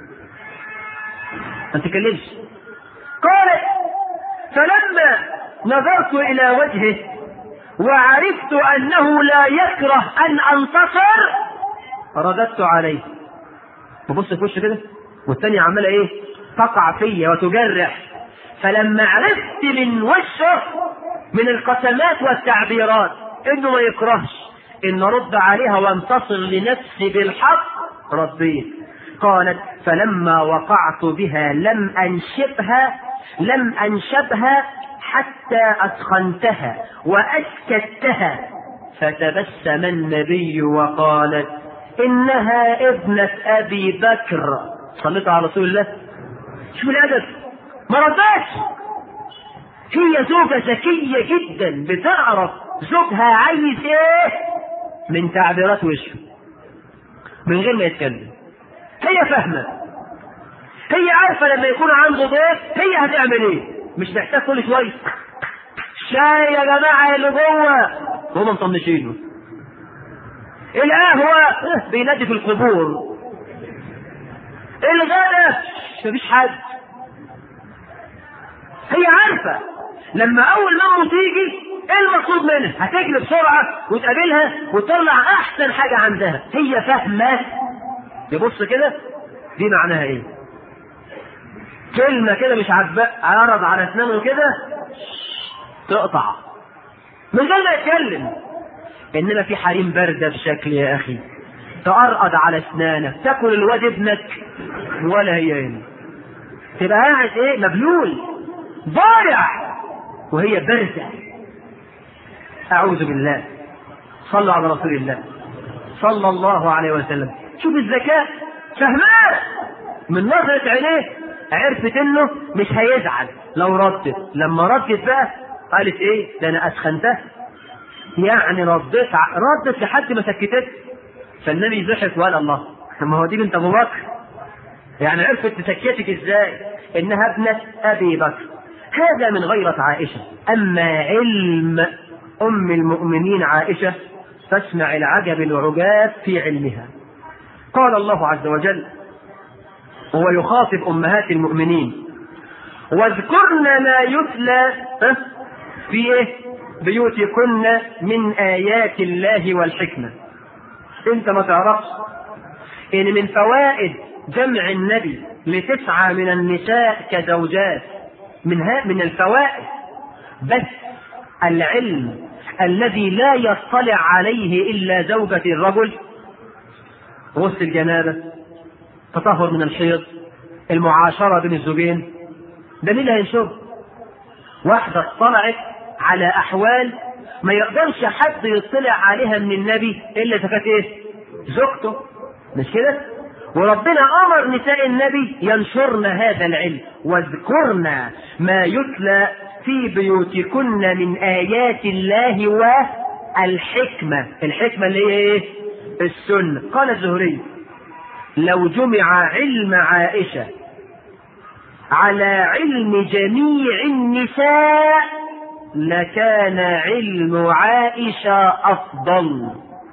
ما تتكلمش قالت فلما نظرت الى وجهه وعرفت انه لا يكره ان انتصر رددت عليه ببص في وشه كده والتانية عمالة ايه تقع فيا وتجرح فلما عرفت من وشه من القسمات والتعبيرات انه ما يكرهش ان ارد عليها وانتصر لنفسي بالحق رديت قالت فلما وقعت بها لم انشبها لم انشبها حتى أسخنتها وأسكتها فتبسم النبي وقالت إنها ابنة أبي بكر صليت على رسول الله شوف الأدب ما رداش هي زوجة ذكية جدا بتعرف زوجها عايز ايه من تعبيرات وشه من غير ما يتكلم هي فاهمة هي عارفة لما يكون عنده ضيف هي هتعمل ايه مش محتاج كل شويه شاي يا جماعه اللي جوه هم مطنشينه القهوه بينادي في القبور الغدا مفيش حد هي عارفه لما اول ما تيجي ايه المطلوب منها هتجري بسرعه وتقابلها وتطلع احسن حاجه عندها هي فاهمه يبص كده دي معناها ايه كلمة كده مش عاجباه عرض على اسنانه كده تقطع من غير ما يتكلم انما في حريم باردة بشكل يا اخي تقرقض على اسنانك تاكل الواد ابنك ولا هي هنا تبقى قاعد ايه مبلول ضايع وهي باردة اعوذ بالله صلوا على رسول الله صلى الله عليه وسلم شوف الذكاء فهمان من نظرة عينيه عرفت انه مش هيزعل لو ردت لما ردت بقى قالت ايه ده انا اسخنتها يعني ردت ردت لحد ما سكتت فالنبي ضحك وقال الله ما هو دي بنت ابو بكر يعني عرفت تسكتك ازاي انها ابنة ابي بكر هذا من غيرة عائشة اما علم ام المؤمنين عائشة فاسمع العجب العجاب في علمها قال الله عز وجل وهو يخاطب امهات المؤمنين واذكرن ما يتلى في ايه بيوتكن من آيات الله والحكمة انت ما تعرفش ان من فوائد جمع النبي لتسعة من النساء كزوجات من ها من الفوائد بس العلم الذي لا يطلع عليه إلا زوجة الرجل غسل الجنابة تطهر من الحيض المعاشرة بين الزوجين ده مين اللي هينشر واحدة اطلعت على أحوال ما يقدرش حد يطلع عليها من النبي إلا إذا كانت إيه؟ زوجته مش كده؟ وربنا امر نساء النبي ينشرن هذا العلم واذكرن ما يتلى في بيوتكن من ايات الله والحكمه الحكمه اللي هي ايه السنه قال الزهري لو جمع علم عائشه على علم جميع النساء لكان علم عائشه افضل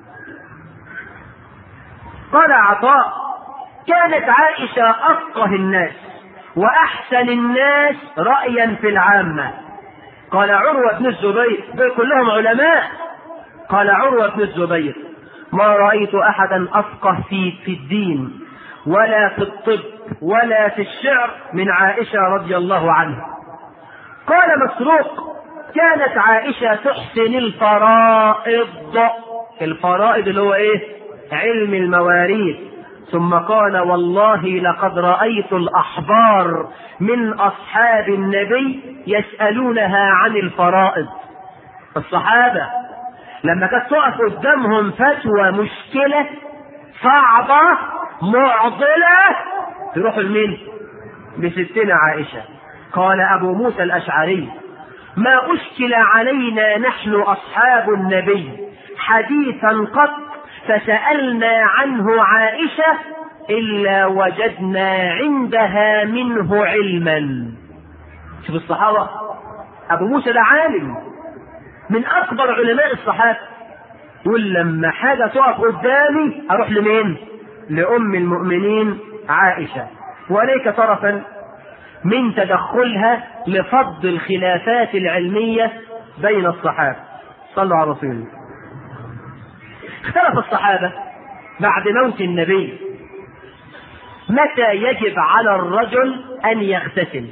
قال عطاء كانت عائشة أفقه الناس وأحسن الناس رأيا في العامة قال عروة بن الزبير دول كلهم علماء قال عروة بن الزبير ما رأيت أحدا أفقه في في الدين ولا في الطب ولا في الشعر من عائشة رضي الله عنها قال مسروق كانت عائشة تحسن الفرائض الفرائض اللي هو ايه علم المواريث ثم قال والله لقد رأيت الأحبار من أصحاب النبي يسألونها عن الفرائض الصحابة لما كانت تقف قدامهم فتوى مشكلة صعبة معضلة تروحوا لمين؟ لستنا عائشة قال أبو موسى الأشعري ما أشكل علينا نحن أصحاب النبي حديثا قط فسألنا عنه عائشة إلا وجدنا عندها منه علما شوف الصحابة أبو موسى ده عالم من أكبر علماء الصحابة يقول لما حاجة تقف قدامي أروح لمين؟ لأم المؤمنين عائشة وليك طرفا من تدخلها لفض الخلافات العلمية بين الصحابة صلوا على رسول الله اختلف الصحابة بعد موت النبي متى يجب على الرجل أن يغتسل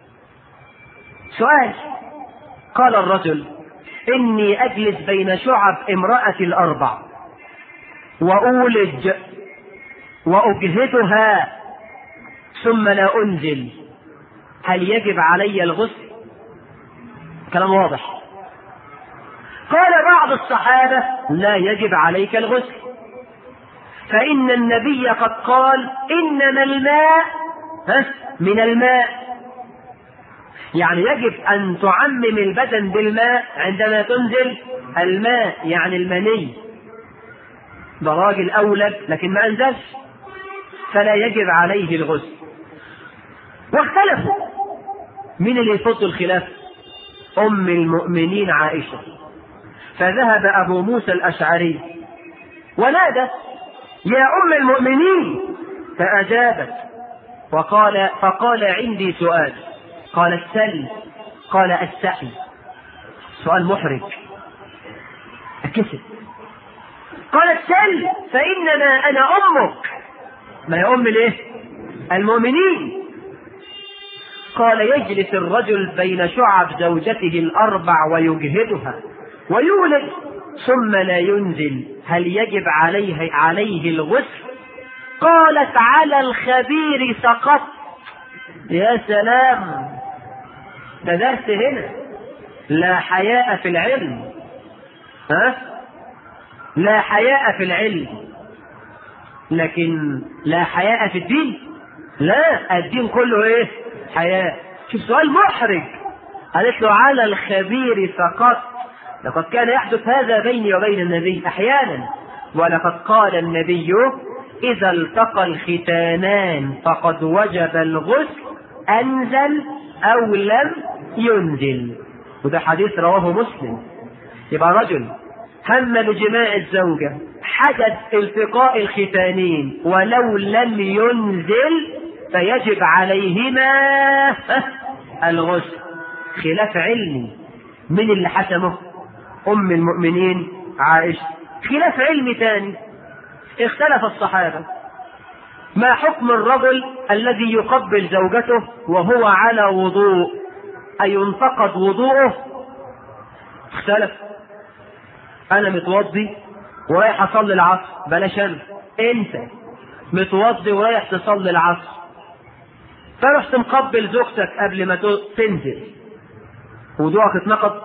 سؤال قال الرجل إني أجلس بين شعب امرأة الأربع وأولج وأجهدها ثم لا أنزل هل يجب علي الغسل؟ كلام واضح قال بعض الصحابة لا يجب عليك الغسل فإن النبي قد قال إنما الماء من الماء يعني يجب أن تعمم البدن بالماء عندما تنزل الماء يعني المني ده راجل أولد لكن ما أنزلش فلا يجب عليه الغسل واختلفوا من اللي يفض الخلاف أم المؤمنين عائشة فذهب أبو موسى الأشعري ونادى يا أم المؤمنين فأجابت وقال فقال عندي سؤال قالت سل قال السأل سؤال محرج أكسب قالت سل فإنما أنا أمك ما يا أم الإيه؟ المؤمنين قال يجلس الرجل بين شعب زوجته الأربع ويجهدها ويولد ثم لا ينزل هل يجب عليه عليه الغسل قالت على الخبير سقط يا سلام ده درس هنا لا حياء في العلم ها لا حياء في العلم لكن لا حياء في الدين لا الدين كله ايه حياء شوف سؤال محرج قالت له على الخبير سقط لقد كان يحدث هذا بيني وبين النبي احيانا ولقد قال النبي اذا التقى الختانان فقد وجب الغسل انزل او لم ينزل وده حديث رواه مسلم يبقى رجل هم بجماع الزوجة حدث التقاء الختانين ولو لم ينزل فيجب عليهما الغسل خلاف علمي من اللي حسمه أم المؤمنين عائشة خلاف علمي ثاني اختلف الصحابة ما حكم الرجل الذي يقبل زوجته وهو على وضوء أي ينتقد وضوءه اختلف أنا متوضي ورايح أصلي العصر بلاش أنا أنت متوضي ورايح تصلي العصر فرحت مقبل زوجتك قبل ما تنزل وضوءك اتنقض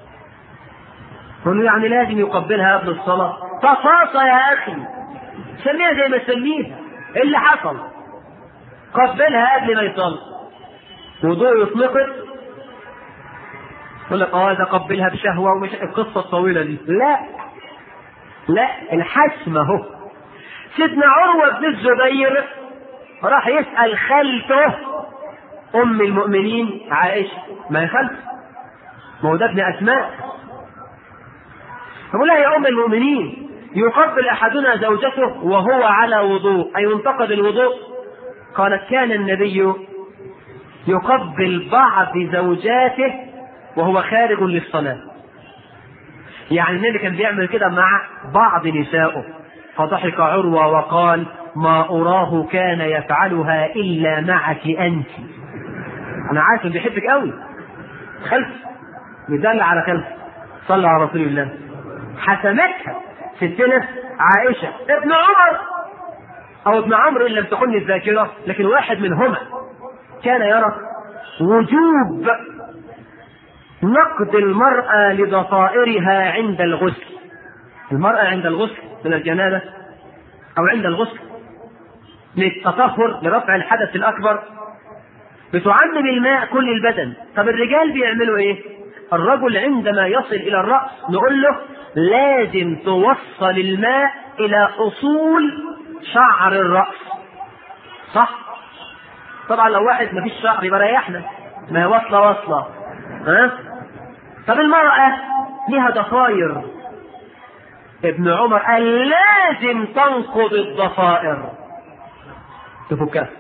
قل يعني لازم يقبلها قبل الصلاة تفاصى يا أخي سميها زي ما تسميها إيه اللي حصل قبلها قبل ما يصلي وضوء يتنقض يقول لك اه ده قبلها بشهوة ومش القصة الطويلة دي لا لا الحسم اهو سيدنا عروة بن الزبير راح يسأل خالته أم المؤمنين عائشة ما هي خالته ما هو ده ابن أسماء فقول لها يا أم المؤمنين يقبل أحدنا زوجته وهو على وضوء أي ينتقد الوضوء قالت كان النبي يقبل بعض زوجاته وهو خارج للصلاة يعني النبي كان بيعمل كده مع بعض نسائه فضحك عروة وقال ما أراه كان يفعلها إلا معك أنت أنا عارف إنه بيحبك قوي خلف بيدل على خلف صلى على رسول الله حسمتها ستنا عائشة ابن عمر أو ابن عمرو إن لم تخن الذاكرة لكن واحد منهما كان يرى وجوب نقد المرأة لضفائرها عند الغسل المرأة عند الغسل من الجنابة أو عند الغسل للتطهر لرفع الحدث الأكبر بتعمم الماء كل البدن طب الرجال بيعملوا إيه؟ الرجل عندما يصل إلى الرأس نقول له لازم توصل الماء إلى أصول شعر الرأس صح؟ طبعا لو واحد مفيش شعر يبقى ريحنا ما هي واصلة واصلة ها؟ طب المرأة ليها ضفاير ابن عمر قال لازم تنقض الضفائر تفكها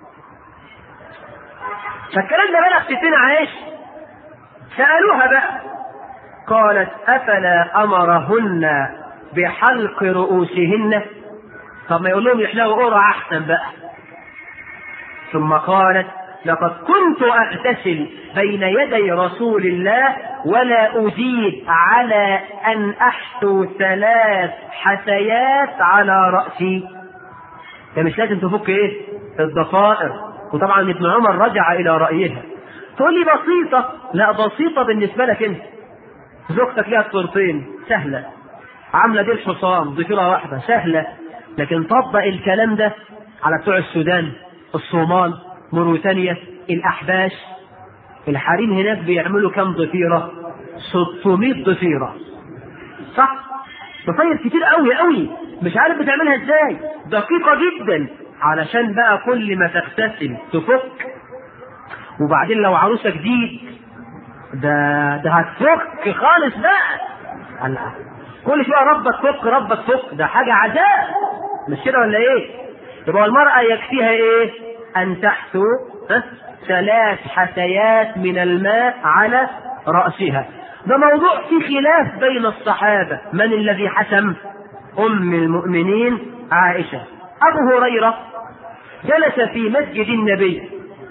فالكلام ده بلغ ستين عايش سألوها بقى قالت أفلا أمرهن بحلق رؤوسهن طب ما يقول لهم يحلقوا قرع أحسن بقى ثم قالت لقد كنت أغتسل بين يدي رسول الله ولا أزيد على أن أحثو ثلاث حثيات على رأسي يعني مش لازم تفك إيه الضفائر وطبعا ابن عمر رجع إلى رأيها تقول لي بسيطة لا بسيطة بالنسبة لك أنت زوجتك لها طرفين سهلة عاملة دي الحصان ضفيرة واحدة سهلة لكن طبق الكلام ده على بتوع السودان الصومال موريتانيا الأحباش الحريم هناك بيعملوا كم ضفيرة 600 ضفيرة صح ضفاير كتير قوي قوي مش عارف بتعملها ازاي دقيقة جدا علشان بقى كل ما تغتسل تفك وبعدين لو عروسة جديد ده ده هتفك خالص بقى الله كل شويه ربك فك ربك فك ده حاجه عذاب مش كده ولا ايه؟ يبقى المرأة يكفيها ايه؟ أن تحثو ثلاث حثيات من الماء على رأسها. ده موضوع فيه خلاف بين الصحابة، من الذي حسم؟ أم المؤمنين عائشة. أبو هريرة جلس في مسجد النبي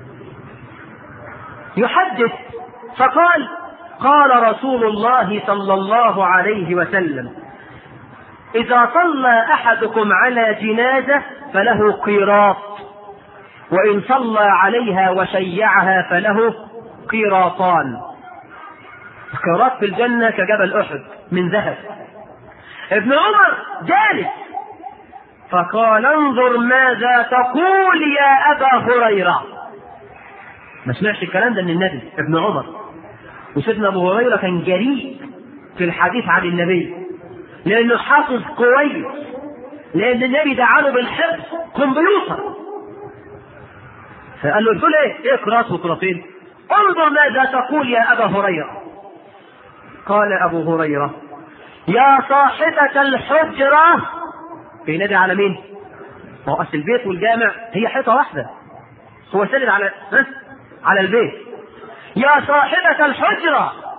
يحدث فقال قال رسول الله صلى الله عليه وسلم إذا صلى أحدكم على جنازة فله قيراط وإن صلى عليها وشيعها فله قيراطان القيراط في الجنة كجبل أحد من ذهب ابن عمر جالس فقال انظر ماذا تقول يا أبا هريرة ما سمعش الكلام ده من النبي ابن عمر وسيدنا ابو هريره كان جريء في الحديث عن النبي لانه حافظ كويس لان النبي دعا له بالحفظ كمبيوتر فقال له قلت له ايه؟ ايه قراط وقراطين؟ انظر ماذا تقول يا ابا هريره قال ابو هريره يا صاحبة الحجرة بينادي على مين؟ ما هو اصل البيت والجامع هي حيطة واحدة هو سند على ها؟ على البيت يا صاحبة الحجرة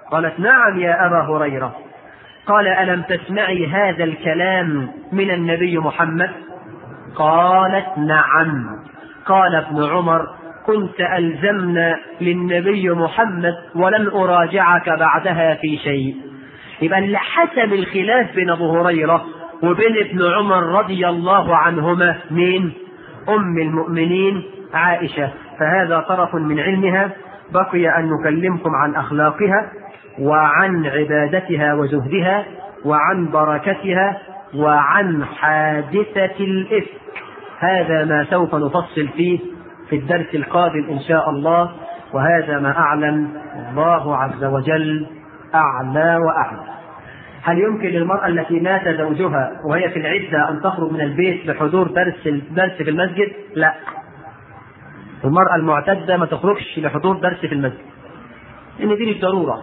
قالت نعم يا أبا هريرة قال ألم تسمعي هذا الكلام من النبي محمد قالت نعم قال ابن عمر كنت ألزمنا للنبي محمد ولن أراجعك بعدها في شيء يبقى اللي حسم الخلاف بين أبو هريرة وبين ابن عمر رضي الله عنهما مين أم المؤمنين عائشة فهذا طرف من علمها بقي أن نكلمكم عن أخلاقها وعن عبادتها وزهدها وعن بركتها وعن حادثة الإفك هذا ما سوف نفصل فيه في الدرس القادم إن شاء الله وهذا ما أعلم الله عز وجل أعلى وأعلى هل يمكن للمرأة التي مات زوجها وهي في العدة أن تخرج من البيت لحضور درس درس في المسجد؟ لا. المرأة المعتدة ما تخرجش لحضور درس في المسجد. إن دي مش ضرورة.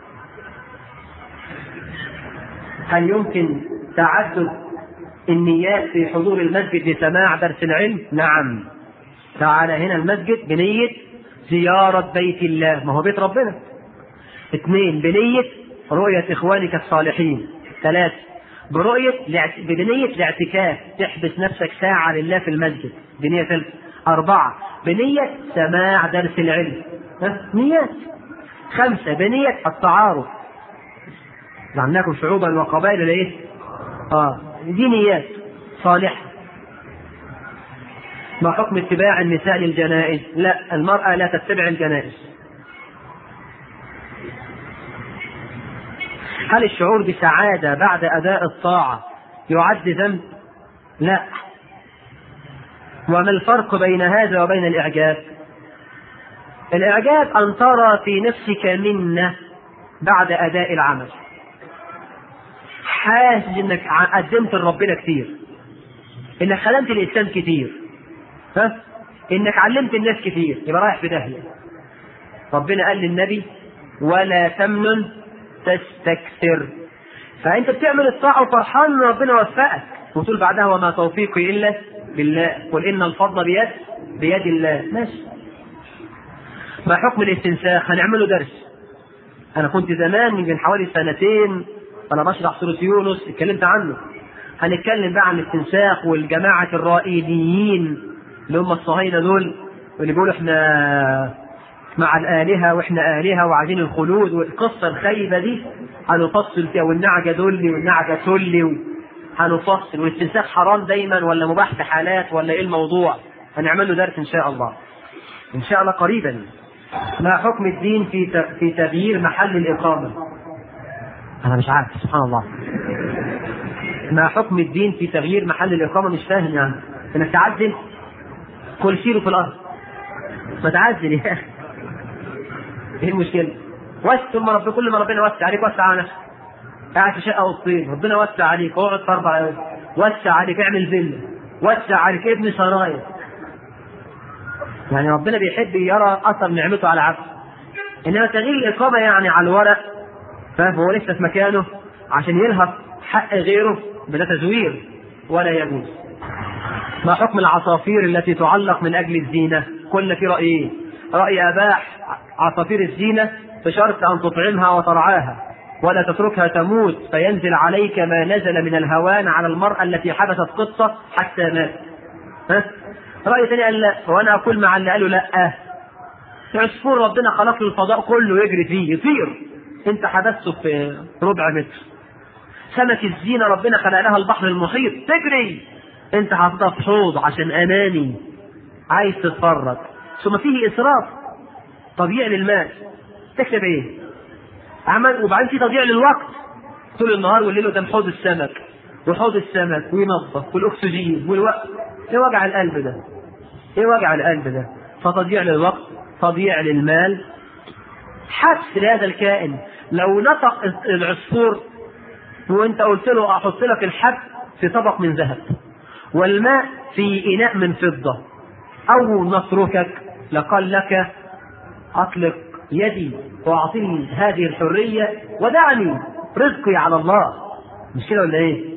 هل يمكن تعدد النيات في حضور المسجد لسماع درس العلم؟ نعم. تعال هنا المسجد بنية زيارة بيت الله، ما هو بيت ربنا. اثنين بنية رؤية إخوانك الصالحين. ثلاثة برؤية بنية الاعتكاف تحبس نفسك ساعة لله في المسجد بنية ثالثة أربعة بنية سماع درس العلم ها؟ نيات خمسة بنية التعارف جعلناكم شعوبا وقبائل لإيه؟ آه دي نيات صالحة ما حكم اتباع النساء للجنائز؟ لا المرأة لا تتبع الجنائز هل الشعور بسعادة بعد أداء الطاعة يعد ذنب؟ لا. وما الفرق بين هذا وبين الإعجاب؟ الإعجاب أن ترى في نفسك منة بعد أداء العمل. حاسس إنك قدمت لربنا كتير. إنك خدمت الإسلام كتير. ها؟ إنك علمت الناس كتير، يبقى رايح في داهية. ربنا قال للنبي: ولا تمنن تستكثر فانت بتعمل الطاعه وفرحان ان ربنا وفقك وتقول بعدها وما توفيقي الا بالله قل ان الفضل بيد بيد الله ماشي ما حكم الاستنساخ هنعمله درس انا كنت زمان من حوالي سنتين انا بشرح سوره يونس اتكلمت عنه هنتكلم بقى عن الاستنساخ والجماعه الرائديين اللي هم الصهاينه دول واللي بيقولوا احنا مع الآلهة وإحنا آلهة وعايزين الخلود والقصة الخايبة دي هنفصل فيها والنعجة دولي والنعجة تولي هنفصل والاستنساخ حرام دايما ولا مباح في حالات ولا إيه الموضوع هنعمل له درس إن شاء الله إن شاء الله قريبا ما حكم الدين في في تغيير محل الإقامة أنا مش عارف سبحان الله ما حكم الدين في تغيير محل الإقامة مش فاهم يعني إنك تعدل كل شيله في الأرض ما تعدل يا أخي ايه المشكله؟ وسع ثم رب كل ما ربنا وسع عليك وسع على نفسك. قاعد في شقه وسطين ربنا وسع عليك اقعد في اربع ايام وسع عليك اعمل فيلا وسع عليك ابن سرايا. يعني ربنا بيحب يرى اثر نعمته على عبده. انما تغيير الاقامه يعني على الورق فهو لسه في مكانه عشان يلهث حق غيره بلا تزوير ولا يجوز. ما حكم العصافير التي تعلق من اجل الزينه؟ قلنا في رايين. راي اباح عصافير الزينة بشرط أن تطعمها وترعاها ولا تتركها تموت فينزل عليك ما نزل من الهوان على المرأة التي حبست قطة حتى مات ها؟ رأي ثاني قال لا وأنا أقول مع اللي قالوا لا عصفور ربنا خلق له الفضاء كله يجري فيه يطير أنت حبسته في ربع متر سمك الزينة ربنا خلق لها البحر المحيط تجري أنت حاططها في حوض عشان أماني عايز تتفرج ثم فيه إسراف تضييع للمال تكسب ايه؟ عمل وبعدين في تضييع للوقت طول النهار والليل قدام حوض السمك وحوض السمك وينظف والاكسجين والوقت ايه وجع القلب ده؟ ايه وجع القلب ده؟ فتضييع للوقت تضييع للمال حبس لهذا الكائن لو نطق العصفور وانت قلت له احط لك الحب في طبق من ذهب والماء في اناء من فضه او نتركك لقال لك أطلق يدي وأعطني هذه الحرية ودعني رزقي على الله مش كده ولا إيه؟